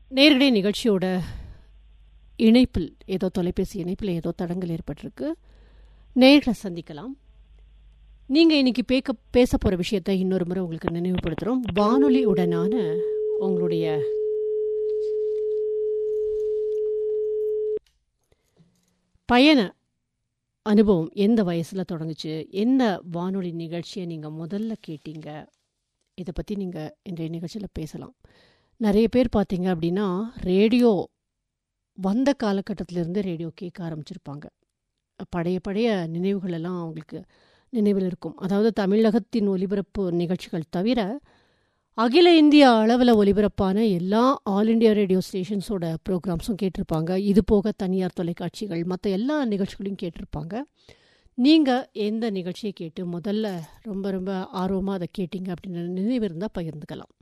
நேரடி நிகழ்ச்சியோட இணைப்பில் ஏதோ தொலைபேசி இணைப்பில் ஏதோ தடங்கள் ஏற்பட்டிருக்கு நேர்களை சந்திக்கலாம் நீங்கள் இன்னைக்கு பேக்க பேச போகிற விஷயத்தை இன்னொரு முறை உங்களுக்கு நினைவுபடுத்துகிறோம் வானொலி உடனான உங்களுடைய பயண அனுபவம் எந்த வயசில் தொடங்குச்சு எந்த வானொலி நிகழ்ச்சியை நீங்கள் முதல்ல கேட்டீங்க இதை பற்றி நீங்கள் இன்றைய நிகழ்ச்சியில் பேசலாம் நிறைய பேர் பார்த்தீங்க அப்படின்னா ரேடியோ வந்த காலகட்டத்திலேருந்து ரேடியோ கேட்க ஆரம்பிச்சிருப்பாங்க பழைய பழைய நினைவுகள் எல்லாம் அவங்களுக்கு நினைவில் இருக்கும் அதாவது தமிழகத்தின் ஒலிபரப்பு நிகழ்ச்சிகள் தவிர அகில இந்திய அளவில் ஒலிபரப்பான எல்லா ஆல் இண்டியா ரேடியோ ஸ்டேஷன்ஸோட ப்ரோக்ராம்ஸும் கேட்டிருப்பாங்க இது போக தனியார் தொலைக்காட்சிகள் மற்ற எல்லா நிகழ்ச்சிகளையும் கேட்டிருப்பாங்க நீங்கள் எந்த நிகழ்ச்சியை கேட்டு முதல்ல ரொம்ப ரொம்ப ஆர்வமாக அதை கேட்டீங்க அப்படின்னு நினைவு இருந்தால் பகிர்ந்துக்கலாம்